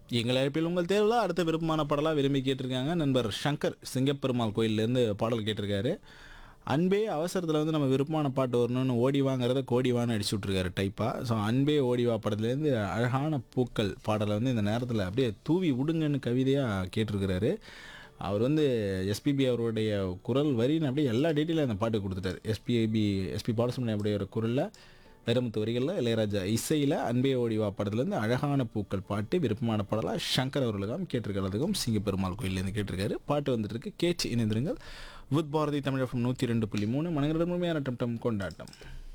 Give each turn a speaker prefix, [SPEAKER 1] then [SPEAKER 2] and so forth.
[SPEAKER 1] எங்கள் அழைப்பில் உங்கள் தேர்வில் அடுத்த விருப்பமான பாடலாக விரும்பி கேட்டிருக்காங்க நண்பர் சங்கர் சிங்கப்பெருமாள் கோயிலேருந்து பாடல் கேட்டிருக்காரு அன்பே அவசரத்தில் வந்து நம்ம விருப்பமான பாட்டு வரணும்னு ஓடி வாங்கிறத கோடி வான்னு அடிச்சு விட்ருக்காரு டைப்பாக ஸோ அன்பே ஓடி வா படத்துலேருந்து அழகான பூக்கள் பாடலை வந்து இந்த நேரத்தில் அப்படியே தூவி விடுங்கன்னு கவிதையாக கேட்டிருக்கிறாரு அவர் வந்து எஸ்பிபி அவருடைய குரல் வரின்னு அப்படியே எல்லா டீட்டெயிலும் அந்த பாட்டு கொடுத்துட்டாரு எஸ்பிஐபி எஸ்பி பாலசுமணி அப்படியோட குரலில் வைரமுத்து வரிகளில் இளையராஜா இசையில் அன்பே ஓடிவா படத்துலேருந்து அழகான பூக்கள் பாட்டு விருப்பமான பாடலாக சங்கர் அவர்களுக்கும் கேட்டிருக்கிறதுக்கும் சிங்கப்பெருமாள் கோயிலேருந்து கேட்டிருக்காரு பாட்டு வந்துட்டு இருக்கு கேச்சு இணைந்திருங்கள் வித் பாரதி தமிழகம் நூற்றி ரெண்டு புள்ளி மூணு மனங்களிடம் முழுமையான டம் டம் கொண்டாட்டம்